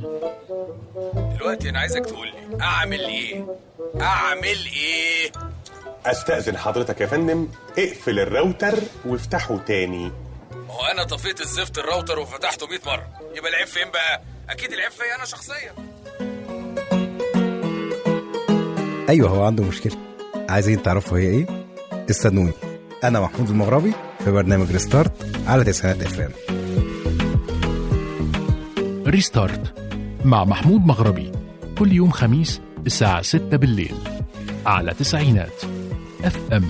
دلوقتي انا عايزك تقول لي اعمل ايه اعمل ايه استأذن حضرتك يا فندم اقفل الراوتر وافتحه تاني هو انا طفيت الزفت الراوتر وفتحته 100 مره يبقى العيب فين بقى اكيد العيب فيا انا شخصيا ايوه هو عنده مشكله عايزين تعرفوا هي ايه استنوني انا محمود المغربي في برنامج ريستارت على تسعينات اف ام ريستارت مع محمود مغربي كل يوم خميس الساعة 6 بالليل على تسعينات اف ام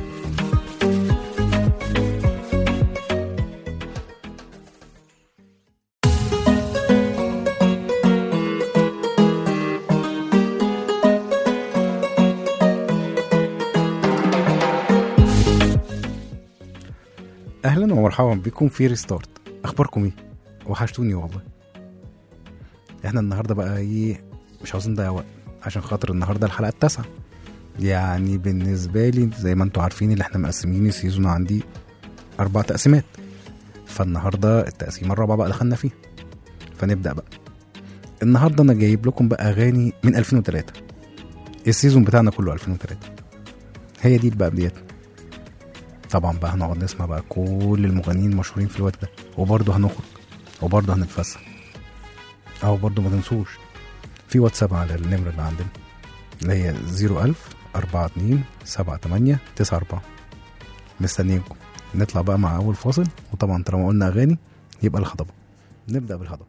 اهلا ومرحبا بكم في ريستارت اخباركم ايه وحشتوني والله احنا النهارده بقى ايه مش عاوزين نضيع وقت عشان خاطر النهارده الحلقه التاسعه يعني بالنسبه لي زي ما انتوا عارفين اللي احنا مقسمين السيزون عندي اربع تقسيمات فالنهارده التقسيمه الرابعه بقى دخلنا فيها فنبدا بقى النهارده انا جايب لكم بقى اغاني من 2003 السيزون بتاعنا كله 2003 هي دي بقى بدايتنا طبعا بقى هنقعد نسمع بقى كل المغنيين المشهورين في الوقت ده وبرضه هنخرج وبرضه هنتفسح او برضه ما تنسوش في واتساب على النمرة اللي عندنا اللي هي 01000 42 78 94 مستنيينكم نطلع بقى مع اول فاصل وطبعا طالما قلنا اغاني يبقى الهضبه نبدا بالهضبه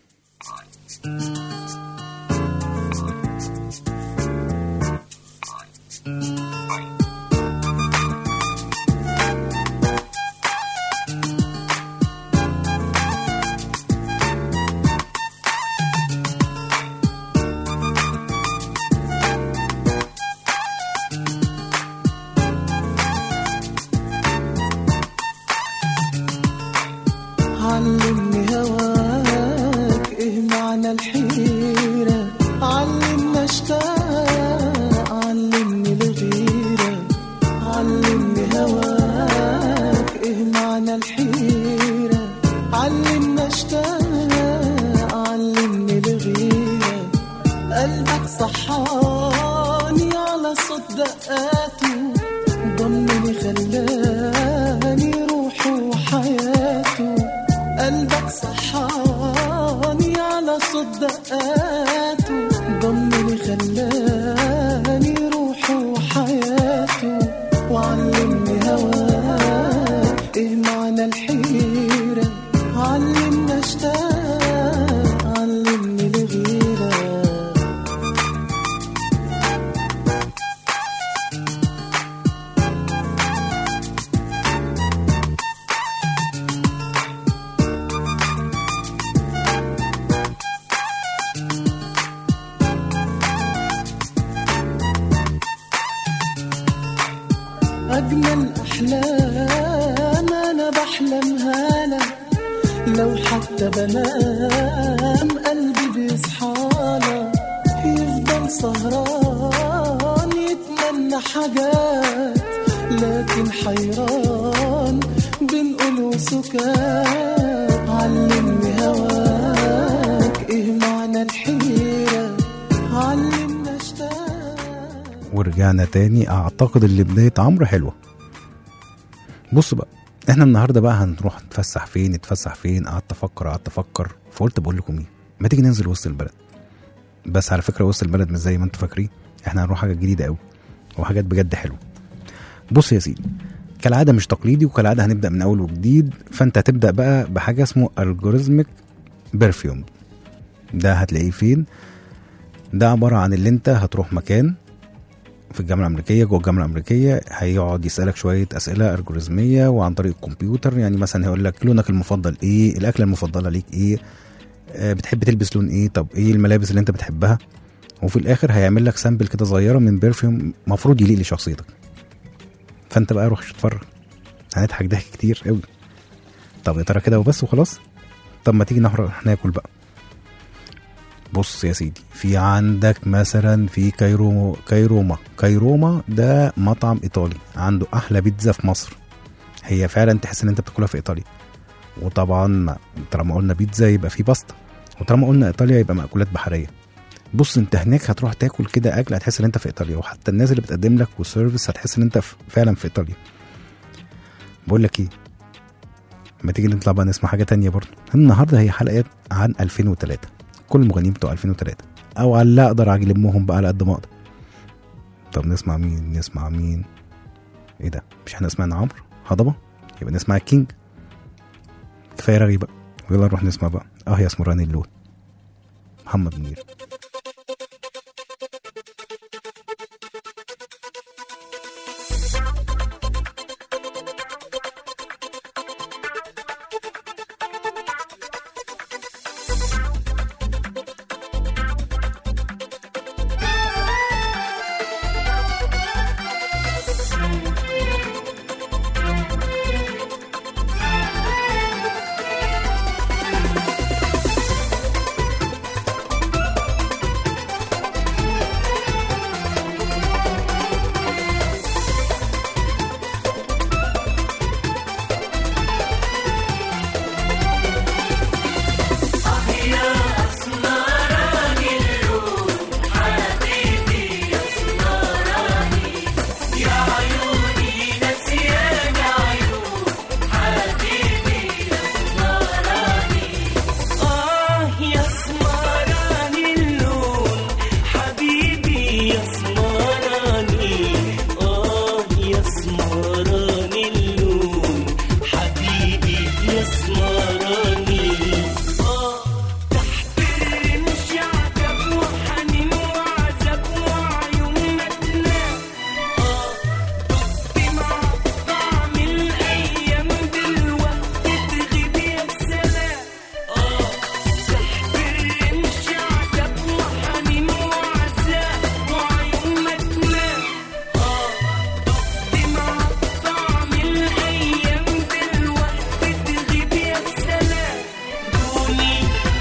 علمني هواك ايه معنى الحيرة علمنا اشتاق علمني الغيرة علمني هواك ايه معنى الحيرة علمنا اشتاق علمني الغيرة قلبك صحاني على صوت دقاته ضمني خلاني روحه وحياته قلبك صحاني على صوت دقاته ضمني خلاني روحه وحياته وعلمني هواك ايه معنى الحيرة علمنا اشتاق علمني الغيرة أجمل أحلام أنا بحلمها لك لو حتى بنام قلبي بيصحانا يفضل سهران يتمنى حاجات لكن حيران بنقول وسكات علمني هواك ايه معنى الحيرة علمنا اشتاق ورجعنا تاني اعتقد اللي بدايه عمرو حلوه بص بقى احنا النهارده بقى هنروح نتفسح فين نتفسح فين قعدت افكر قعدت افكر فقلت بقول لكم ايه ما تيجي ننزل وسط البلد بس على فكره وسط البلد مش زي ما انتوا فاكرين احنا هنروح حاجه جديده قوي وحاجات بجد حلوه بص يا سيدي كالعاده مش تقليدي وكالعاده هنبدا من اول وجديد فانت هتبدا بقى بحاجه اسمه الجوريزميك برفيوم ده هتلاقيه فين ده عباره عن اللي انت هتروح مكان في الجامعه الامريكيه جوه الجامعه الامريكيه هيقعد يسالك شويه اسئله الجوريزميه وعن طريق الكمبيوتر يعني مثلا هيقول لك لونك المفضل ايه الاكله المفضله ليك ايه آه، بتحب تلبس لون ايه طب ايه الملابس اللي انت بتحبها وفي الاخر هيعمل لك سامبل كده صغيره من برفيوم مفروض يليق لشخصيتك فانت بقى روح اتفرج هنضحك ضحك كتير قوي طب يا ترى كده وبس وخلاص طب ما تيجي نروح ناكل بقى بص يا سيدي في عندك مثلا في كايرو كايروما كايروما ده مطعم ايطالي عنده احلى بيتزا في مصر هي فعلا تحس ان انت بتاكلها في ايطاليا وطبعا ما- طالما قلنا بيتزا يبقى في باستا وطالما قلنا ايطاليا يبقى مأكولات بحريه بص انت هناك هتروح تاكل كده اكل هتحس ان انت في ايطاليا وحتى الناس اللي بتقدم لك والسيرفيس هتحس ان انت ف- فعلا في ايطاليا بقول لك ايه ما تيجي نطلع بقى نسمع حاجه تانية برضه النهارده هي حلقات عن 2003 كل المغنيين بتوع 2003 او على اللي اقدر اجلبهم بقى على قد ما اقدر طب نسمع مين نسمع مين ايه ده مش احنا سمعنا عمرو هضبه يبقى نسمع الكينج كفايه رغي بقى ويلا نروح نسمع بقى اه يا اسمراني اللون محمد منير آه يا سمراني اللون حبيبي يا سمراني آه يا سمراني اللون حبيبي يا سمراني آه تحت الرمش عتب وحنين وعذاب وعيون ندمان آه دقت مع طعم الأيام بالوقت تغيب يا سلام آه تحت الرمش عتب وحنين وعذاب وعيون ما تنام آه دقت مع طعم الأيام بالوقت تغيب يا سلام دوني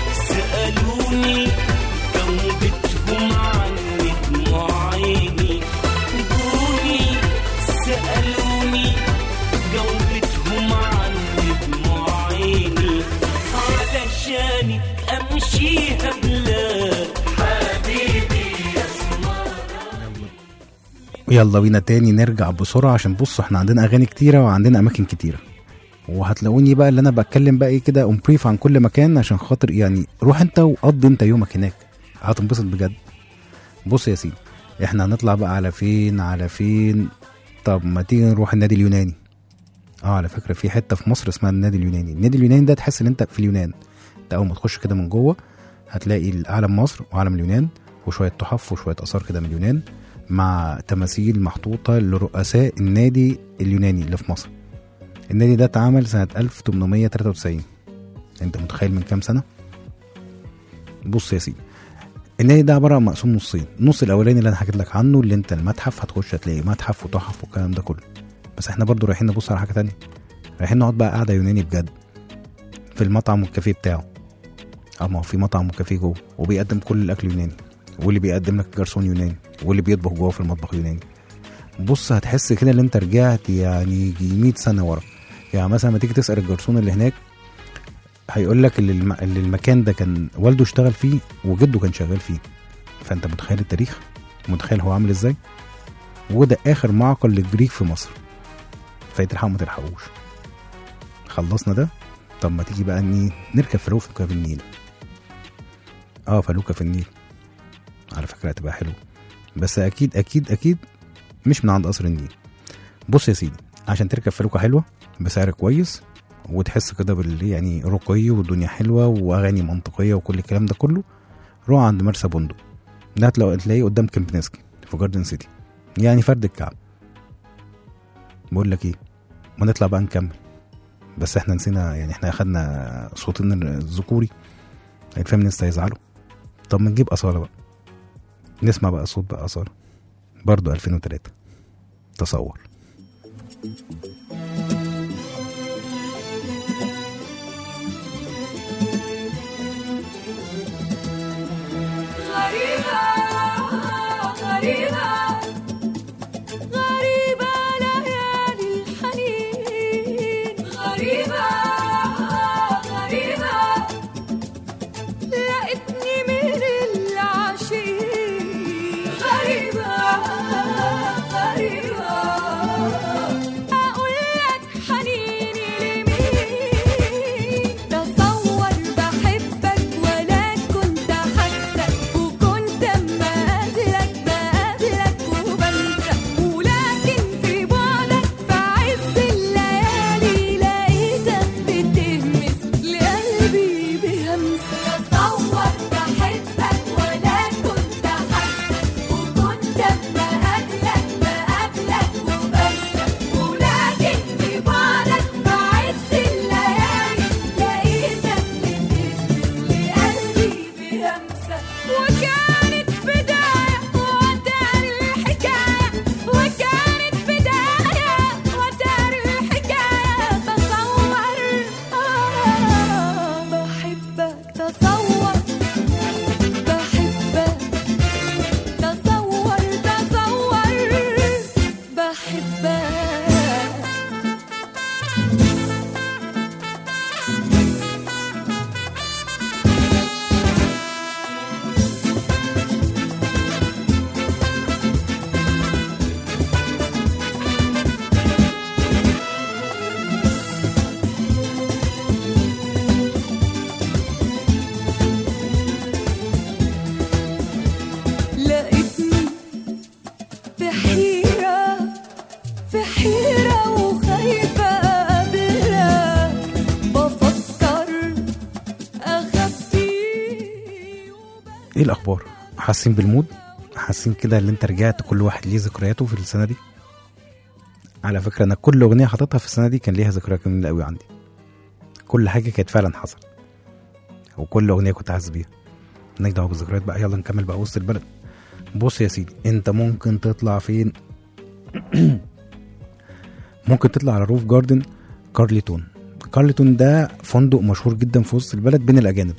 سألوني جاوبتهم عني دموع عيني دوني سألوني جاوبتهم عني دموع عيني علشانك أمشيها بلا حبيبي يا يلا بينا تاني نرجع بسرعة عشان بصوا احنا عندنا أغاني كتيرة وعندنا أماكن كتيرة وهتلاقوني بقى اللي أنا بتكلم بقى إيه كده اون بريف عن كل مكان عشان خاطر يعني روح أنت وقضي أنت يومك هناك هتنبسط بجد بص يا سيدي احنا هنطلع بقى على فين على فين طب ما تيجي نروح النادي اليوناني اه على فكرة في حتة في مصر اسمها النادي اليوناني النادي اليوناني ده تحس ان انت في اليونان انت اول ما تخش كده من جوه هتلاقي علم مصر وعلم اليونان وشوية تحف وشوية آثار كده من اليونان مع تماثيل محطوطة لرؤساء النادي اليوناني اللي في مصر النادي ده اتعمل سنة 1893 انت متخيل من كام سنة؟ بص يا سيدي النادي ده عبارة عن مقسوم نصين النص الأولاني اللي أنا حكيت لك عنه اللي أنت المتحف هتخش هتلاقي متحف وتحف والكلام ده كله بس احنا برضو رايحين نبص على حاجة تانية رايحين نقعد بقى قعدة يوناني بجد في المطعم والكافيه بتاعه اه ما هو في مطعم وكافيه جوه وبيقدم كل الأكل يوناني واللي بيقدم لك جرسون يوناني واللي بيطبخ جوه في المطبخ يوناني بص هتحس كده ان انت رجعت يعني يجي 100 سنه ورا يعني مثلا لما تيجي تسال الجرسون اللي هناك هيقول لك اللي, الم... اللي المكان ده كان والده اشتغل فيه وجده كان شغال فيه فانت متخيل التاريخ متخيل هو عامل ازاي وده اخر معقل للجريك في مصر فيتلحقوا ما تلحقوش خلصنا ده طب ما تيجي بقى إني نركب فلوكة في النيل اه فلوكة في النيل على فكرة هتبقى حلوة بس أكيد أكيد أكيد مش من عند قصر النيل بص يا سيدي عشان تركب فلوكة حلوة بسعر كويس وتحس كده بال يعني رقي والدنيا حلوة وأغاني منطقية وكل الكلام ده كله روح عند مرسى بندق ده هتلاقي تلاقيه قدام كيمبنسكي في جاردن سيتي يعني فرد الكعب بقول لك ايه ما نطلع بقى نكمل بس احنا نسينا يعني احنا اخدنا صوتين الذكوري الفيمنست هيزعلوا طب ما نجيب أصالة بقى نسمع بقى صوت بقى أصالة برضو 2003 تصور غريبة غريبة غريبة ليالي الحنين غريبة غريبة ايه الاخبار حاسين بالمود حاسين كده ان انت رجعت كل واحد ليه ذكرياته في السنه دي على فكره انا كل اغنيه حاططها في السنه دي كان ليها ذكريات جميله قوي عندي كل حاجه كانت فعلا حصلت وكل اغنيه كنت حاسس بيها مالناش دعوه بالذكريات بقى يلا نكمل بقى وسط البلد بص يا سيدي انت ممكن تطلع فين ممكن تطلع على روف جاردن كارليتون كارليتون ده فندق مشهور جدا في وسط البلد بين الاجانب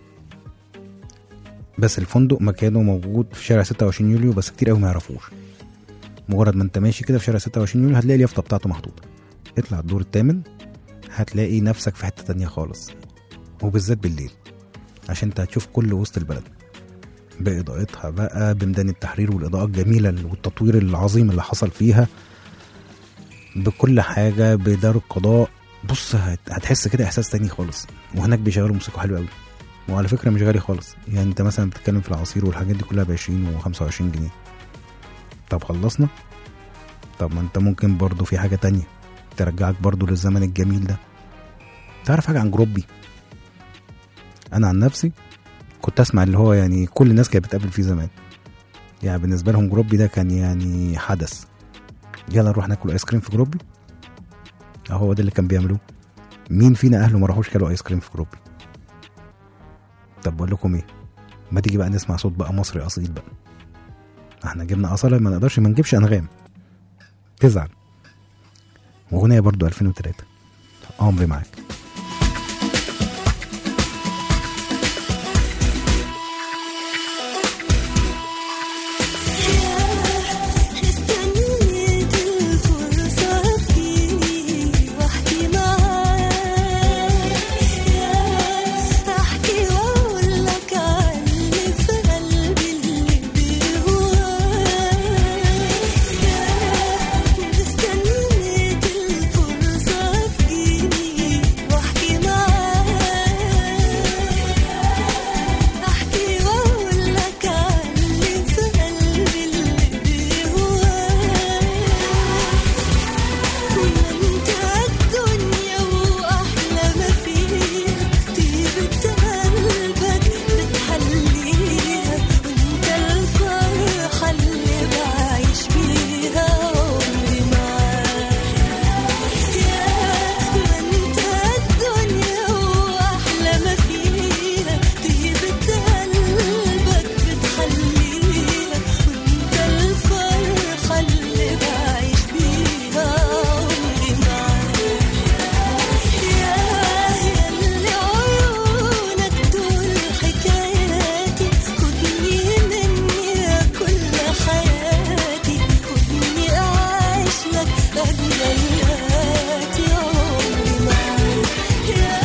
بس الفندق مكانه موجود في شارع 26 يوليو بس كتير قوي ما يعرفوش مجرد ما انت ماشي كده في شارع 26 يوليو هتلاقي اليافطه بتاعته محطوطه اطلع الدور الثامن هتلاقي نفسك في حته تانية خالص وبالذات بالليل عشان انت هتشوف كل وسط البلد بإضاءتها بقى بميدان التحرير والإضاءة الجميلة والتطوير العظيم اللي حصل فيها بكل حاجة بدار القضاء بص هت- هتحس كده إحساس تاني خالص وهناك بيشغلوا موسيقى حلوة أوي وعلى فكرة مش غالي خالص يعني أنت مثلا بتتكلم في العصير والحاجات دي كلها ب 20 و 25 جنيه طب خلصنا طب ما أنت ممكن برضو في حاجة تانية ترجعك برضو للزمن الجميل ده تعرف حاجة عن جروبي أنا عن نفسي كنت اسمع اللي هو يعني كل الناس كانت بتقابل فيه زمان يعني بالنسبه لهم جروبي ده كان يعني حدث يلا نروح ناكل ايس كريم في جروبي اهو ده اللي كان بيعملوه مين فينا اهله ما راحوش كلوا ايس كريم في جروبي طب بقول لكم ايه ما تيجي بقى نسمع صوت بقى مصري اصيل بقى احنا جبنا اصاله ما نقدرش ما نجيبش انغام تزعل واغنيه برضو 2003 عمري معاك استنيت الفرصة تجيني واحكي معاك احكي واقول لك عن اللي في قلبي اللي بيهواك استنيت الفرصة تجيني واحكي معاك احكي واقول لك عن اللي في قلبي اللي بيهواك وانت الدنيا واحلى ما فيها طيبة قلبك بتحليها وانت الفرحة اللي بعيش بيها عمري معاك يا ما انت الدنيا واحلى ما فيها طيبة قلبك بتحليها وانت الفرحة اللي بعيش بيها عمري معاك يا ياللي عيونك دول حكاياتي خدني مني يا كل حياتي خدني أعيش لك أجمل ليلاتي عمري معاك يا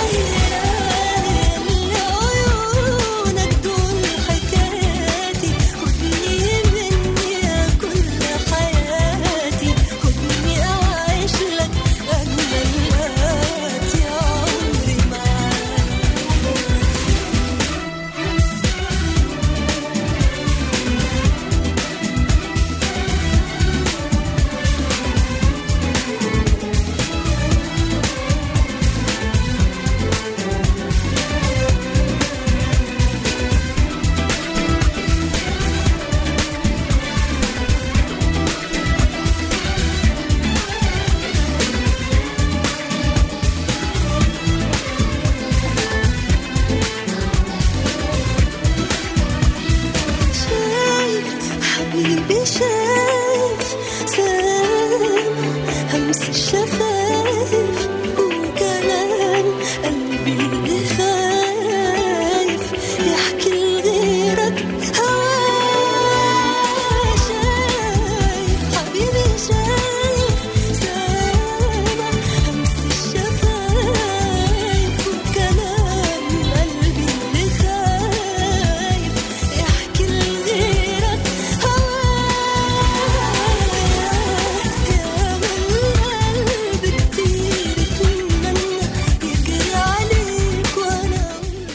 ياللي عيونك دول حكاياتي خدني مني يا كل حياتي خدني أعيش لك أجمل ليلاتي عمري معاك شايف حبيبي شايف سام همس الشفايف وكلام قلبي اللي خايف يحكي لغيرك هواه شايف حبيبي شايف سامع همس الشفايف وكلام قلبي اللي خايف يحكي لغيرك هواه يا من قلب كتير اتمنى يجري عليك وانا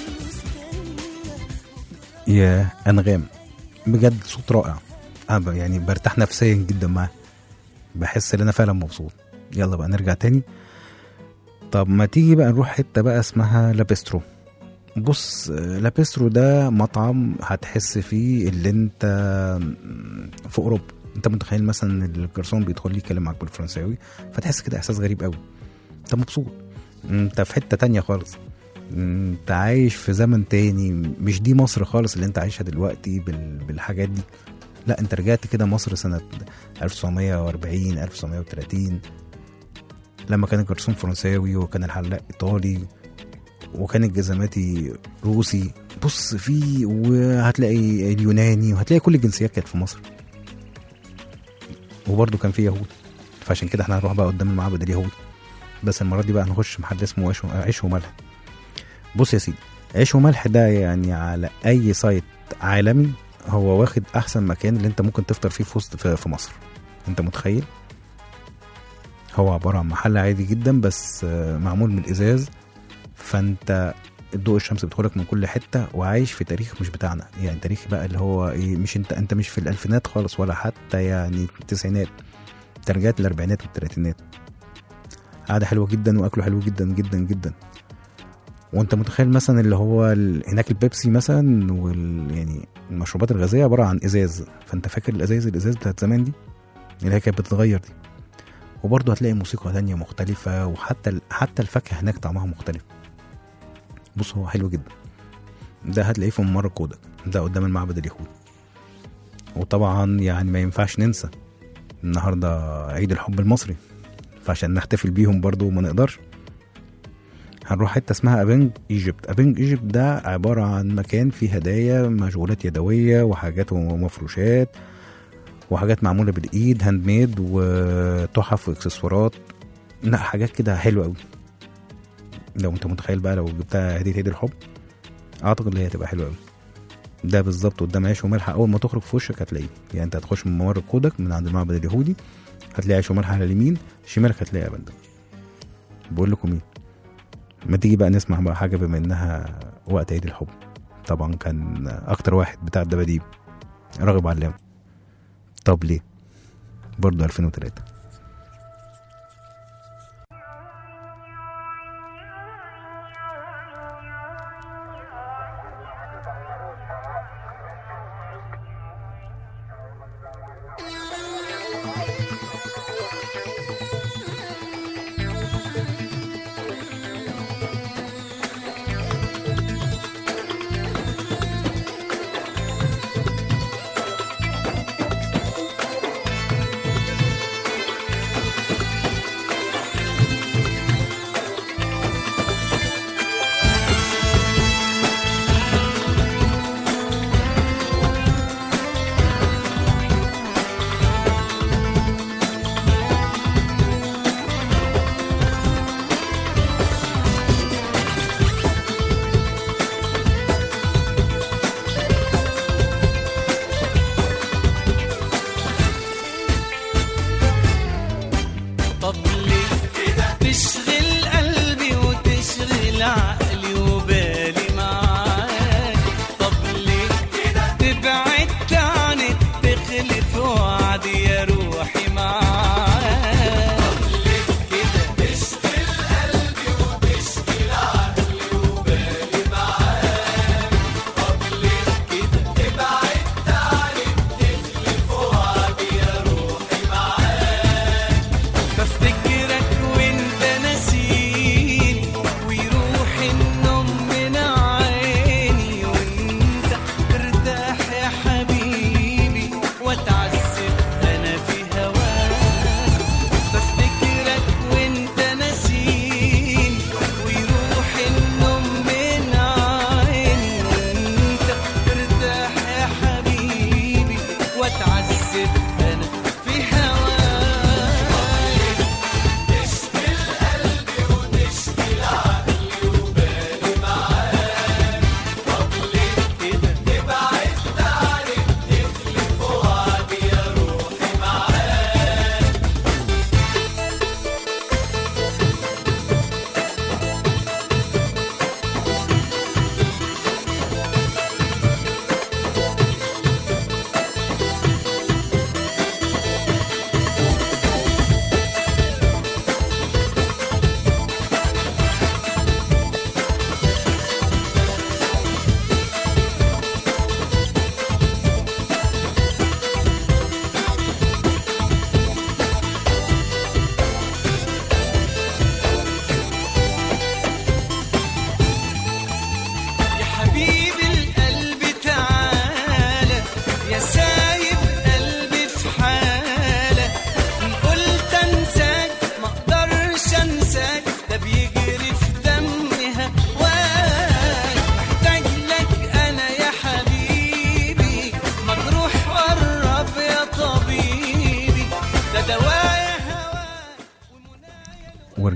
مستنى يا انغام بجد صوت رائع انا ب- يعني برتاح نفسيا جدا معاه بحس ان انا فعلا مبسوط يلا بقى نرجع تاني طب ما تيجي بقى نروح حته بقى اسمها لابسترو بص آه، لا بيسترو ده مطعم هتحس فيه اللي انت في اوروبا انت متخيل مثلا الجرسون بيدخل لي يتكلم معاك بالفرنساوي فتحس كده احساس غريب قوي انت مبسوط انت في حته تانية خالص انت عايش في زمن تاني مش دي مصر خالص اللي انت عايشها دلوقتي بال... بالحاجات دي لا انت رجعت كده مصر سنة 1940 1930 لما كان الجرسون فرنساوي وكان الحلاق ايطالي وكان الجزماتي روسي بص في وهتلاقي اليوناني وهتلاقي كل الجنسيات كانت في مصر وبرضه كان في يهود فعشان كده احنا هنروح بقى قدام المعبد اليهودي بس المره دي بقى هنخش محل اسمه عيش عيش وملح بص يا سيدي عيش وملح ده يعني على اي سايت عالمي هو واخد احسن مكان اللي انت ممكن تفطر فيه في وسط في في مصر انت متخيل هو عباره عن محل عادي جدا بس آه، معمول من الازاز فانت الضوء الشمس بيدخلك من كل حته وعايش في تاريخ مش بتاعنا يعني تاريخ بقى اللي هو ايه مش انت انت مش في الالفينات خالص ولا حتى يعني في التسعينات انت رجعت الاربعينات والثلاثينات قعده حلوه جدا واكله حلو جدا جدا جدا وانت متخيل مثلا اللي هو ال... هناك البيبسي مثلا وال يعني المشروبات الغازيه عباره عن ازاز فانت فاكر الازاز الازاز بتاعت زمان دي اللي هي كانت بتتغير دي وبرضه هتلاقي موسيقى تانية مختلفة وحتى ال- حتى الفاكهة هناك طعمها مختلف بص هو حلو جدا ده هتلاقيه في ممر كودك ده قدام المعبد اليهودي وطبعا يعني ما ينفعش ننسى النهارده عيد الحب المصري فعشان نحتفل بيهم برضو ما نقدرش هنروح حته اسمها ابنج ايجيبت ابنج ايجيبت ده عباره عن مكان فيه هدايا مشغولات يدويه وحاجات ومفروشات وحاجات معموله بالايد هاند ميد وتحف واكسسوارات لا حاجات كده حلوه قوي لو انت متخيل بقى لو جبتها هديه عيد الحب اعتقد ان هي هتبقى حلوه قوي ده بالظبط قدام عيش وملح اول ما تخرج في وشك هتلاقيه يعني انت هتخش من ممر كودك من عند المعبد اليهودي هتلاقي عيش وملح على اليمين شمالك هتلاقي ابدا بقول لكم ايه ما تيجي بقى نسمع بقى حاجه بما انها وقت عيد الحب طبعا كان اكتر واحد بتاع الدباديب راغب علام طب ليه برضه 2003 Thank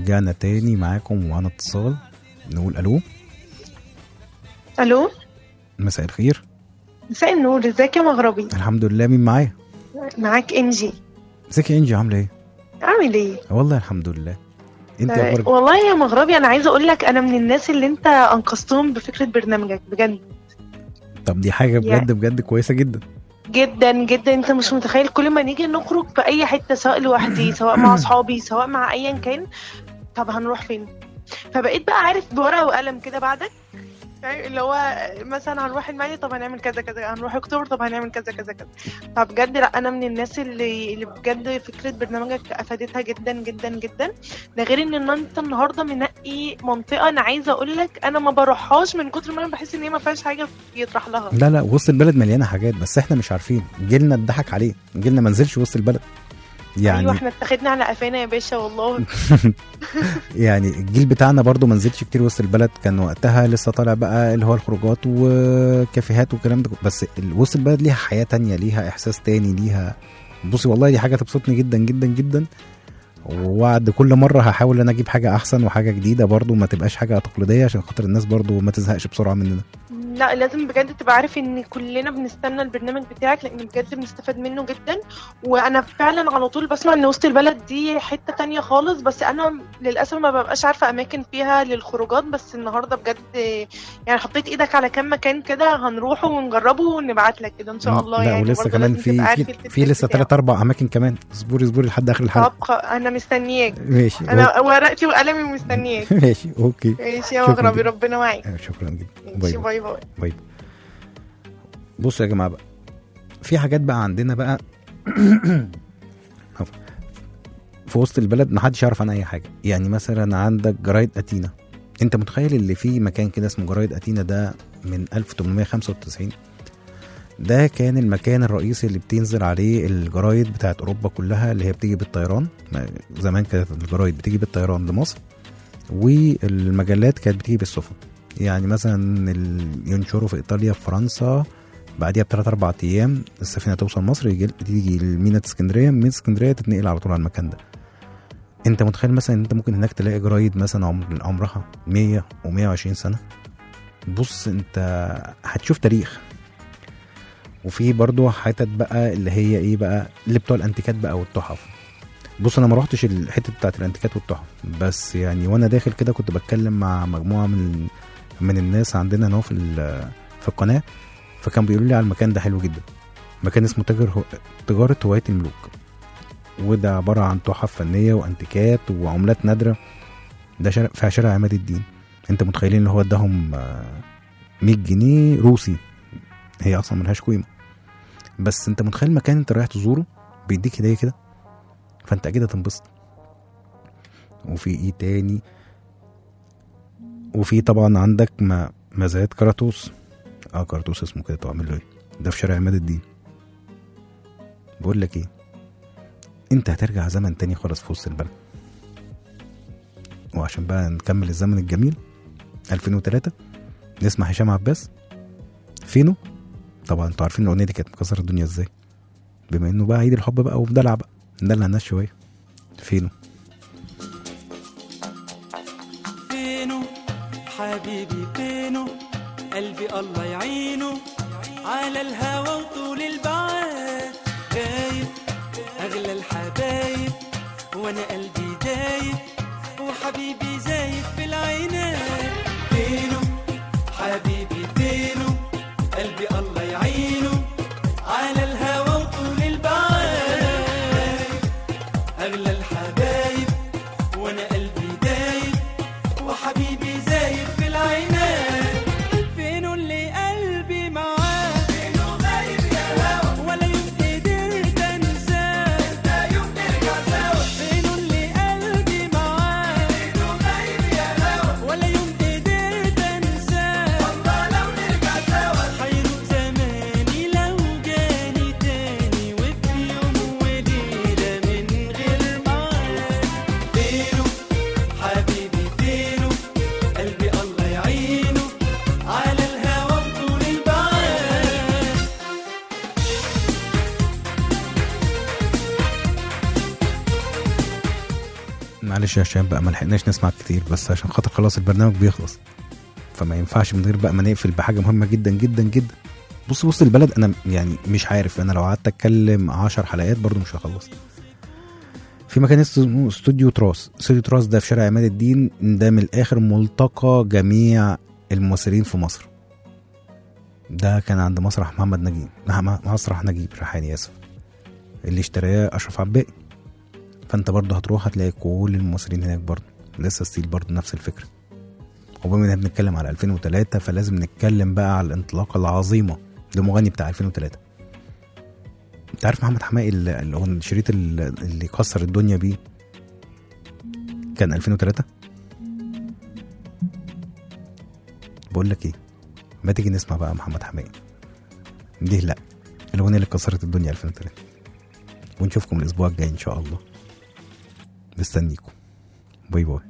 ورجعنا تاني معاكم ومعانا اتصال نقول الو الو مساء الخير مساء النور ازيك يا مغربي الحمد لله مين معايا معاك انجي ازيك يا انجي عامله ايه عامل ايه والله الحمد لله انت آه، اخبارك والله يا مغربي انا عايزه اقول لك انا من الناس اللي انت انقذتهم بفكره برنامجك بجد طب دي حاجه بجد بجد كويسه جدا جدا جدا انت مش متخيل كل ما نيجي نخرج في اي حته سواء لوحدي سواء مع اصحابي سواء مع ايا كان طب هنروح فين فبقيت بقى عارف بورقه وقلم كده بعدك فاهم؟ اللي هو مثلا هنروح المانيا طب هنعمل كذا كذا هنروح اكتوبر طب هنعمل كذا كذا كذا فبجد لا انا من الناس اللي اللي بجد فكره برنامجك افادتها جدا جدا جدا ده غير ان انت النهارده منقي منطقه انا عايزه اقول لك انا ما بروحهاش من كتر ما انا بحس ان هي ما فيهاش حاجه يطرح لها لا لا وسط البلد مليانه حاجات بس احنا مش عارفين جيلنا اتضحك عليه جيلنا ما نزلش وسط البلد يعني ايوه احنا اتخذنا على قفانا يا باشا والله يعني الجيل بتاعنا برضو ما نزلش كتير وسط البلد كان وقتها لسه طالع بقى اللي هو الخروجات وكافيهات والكلام ده بس ال- وسط البلد ليها حياة تانية ليها إحساس تاني ليها بصي والله دي حاجة تبسطني جدا جدا جدا ووعد كل مرة هحاول ان اجيب حاجة احسن وحاجة جديدة برضو ما تبقاش حاجة تقليدية عشان خاطر الناس برضو ما تزهقش بسرعة مننا لا لازم بجد تبقى عارف ان كلنا بنستنى البرنامج بتاعك لان بجد بنستفاد منه جدا وانا فعلا على طول بسمع ان وسط البلد دي حته تانية خالص بس انا للاسف ما ببقاش عارفه اماكن فيها للخروجات بس النهارده بجد يعني حطيت ايدك على كام مكان كده هنروحه ونجربه ونبعت لك كده ان شاء الله لا يعني ولسه برضه كمان لازم في تبقى عارف في, الفيدباك في لسه بتاعه. ثلاث اربع اماكن كمان اصبري اصبري لحد اخر الحلقة طب خ- انا مستنياك ماشي انا ورقتي وقلمي مستنياك ماشي اوكي ماشي يا شكراً مغربي جداً. ربنا معاك آه، شكرا جدا ماشي باي باي باي بصوا يا جماعه بقى في حاجات بقى عندنا بقى في وسط البلد ما حدش يعرف عنها اي حاجه يعني مثلا عندك جرايد اتينا انت متخيل اللي فيه مكان كده اسمه جرايد اتينا ده من 1895 ده كان المكان الرئيسي اللي بتنزل عليه الجرايد بتاعت اوروبا كلها اللي هي بتيجي بالطيران ما- زمان كانت الجرايد بتيجي بالطيران لمصر والمجلات كانت بتيجي بالسفن يعني مثلا ال- ينشروا في ايطاليا في فرنسا بعديها بثلاث اربع ايام السفينه توصل مصر يجي تيجي لميناء اسكندريه من اسكندريه تتنقل على طول على المكان ده انت متخيل مثلا ان انت ممكن هناك تلاقي جرايد مثلا عمر عمرها 100 و120 سنه بص انت هتشوف تاريخ وفي برضو حتت بقى اللي هي ايه بقى اللي بتوع الانتيكات بقى والتحف بص انا ما روحتش الحته بتاعت الانتيكات والتحف بس يعني وانا داخل كده كنت بتكلم مع مجموعه من من الناس عندنا هنا في ال- في القناه فكان بيقولوا لي على المكان ده حلو جدا مكان اسمه تاجر هو... تجاره هوايه الملوك وده عباره عن تحف فنيه وانتيكات وعملات نادره ده شارع في شارع عماد الدين انت متخيلين ان هو اداهم آه، 100 جنيه روسي هي اصلا ملهاش قيمه بس انت متخيل مكان انت رايح تزوره بيديك هديه كده فانت اكيد هتنبسط وفي ايه تاني وفي طبعا عندك ما مزايات كراتوس اه كراتوس اسمه كده طبعا له ايه ده في شارع عماد الدين بقول لك ايه انت هترجع زمن تاني خالص في وسط البلد وعشان بقى نكمل الزمن الجميل 2003 نسمع هشام عباس فينو طبعا انتوا عارفين الاغنيه دي كانت مكسره الدنيا ازاي بما انه بقى عيد الحب بقى وبدلع بقى ندلع الناس شويه فينو فينه حبيبي فينه قلبي الله يعينه على الهوى وطول البعاد غايب اغلى الحبايب وانا قلبي دايب وحبيبي زايد في العينات فينه حبيبي فينه قلبي الله يعينه على الهوى وطول البعاد اغلى الحبايب وانا قلبي دايب وحبيبي زايد في العينات فينه اللي قلبي معاه فينه غايب يا هوا ولا يوم قدرت انساه انت يوم نرجع سوا فينه اللي قلبي معاه فينه غايب يا هوا ولا يوم قدرت معلش يا هشام بقى ما لحقناش نسمع كتير بس عشان خاطر خلاص البرنامج بيخلص فما ينفعش من غير بقى ما نقفل بحاجه مهمه جدا جدا جدا بص بص البلد انا يعني مش عارف انا لو قعدت اتكلم 10 حلقات برضو مش هخلص في مكان اسمه استوديو تراس استوديو تراس ده في شارع عماد الدين ده من الاخر ملتقى جميع الممثلين في مصر ده كان عند مسرح محمد نجيب نعم، مسرح نجيب ريحاني اسف اللي اشتراه اشرف عباقي فانت برضه هتروح هتلاقي كل الممثلين هناك برضه لسه ستيل برضه نفس الفكره وبما اننا بنتكلم على 2003 فلازم نتكلم بقى على الانطلاقه العظيمه لمغني بتاع 2003 انت عارف محمد حماقي اللي اللي هو الشريط اللي اللي كسر الدنيا بيه كان 2003 بقول لك ايه ما تيجي نسمع بقى محمد حماقي دي لا الاغنيه اللي كسرت الدنيا 2003 ونشوفكم الاسبوع الجاي ان شاء الله مستنيكم باي باي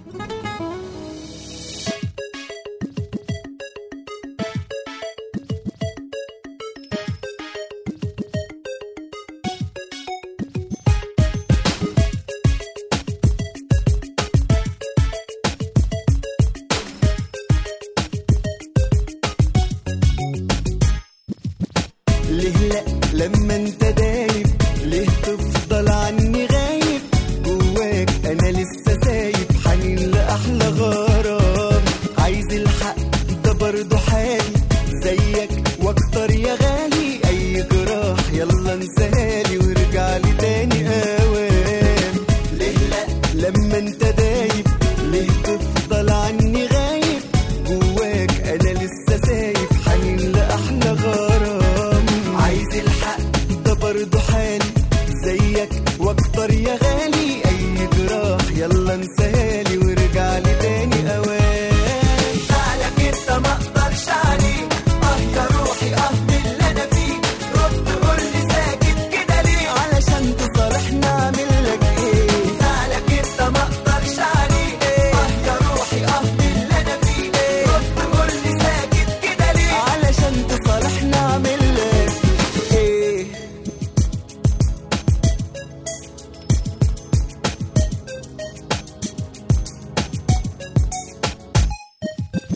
ليه لا لما انت دايب ليه تفضل عني غايب جواك انا لسه سايب حنين لاحلى غرام عايز الحق ده برضه حالي زيك واكتر يا غالي اي جراح يلا انساهالي وارجع لي تاني اوام ليه لا لما انت دايب ليه تفضل عني غايب جواك انا لسه سايب حنين لاحلى غرام عايز الحق ده برضه حالي زيك واكتر يا غالي اي جراح يلا انساهالي وارجع لي تاني اوام زعلك انت ما اقدرش عليه اه يا روحي اه من اللي انا فيه رد قول لي ساكت كده ليه علشان تصالحنا اعمل لك ايه زعلك انت ما اقدرش عليه اه يا روحي اه من اللي انا فيه رد قول لي ساكت كده ليه علشان تصالحنا اعمل لك ايه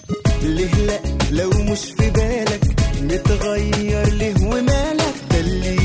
ليه لا لو مش في بالك متغير ليه ومالك ده اللي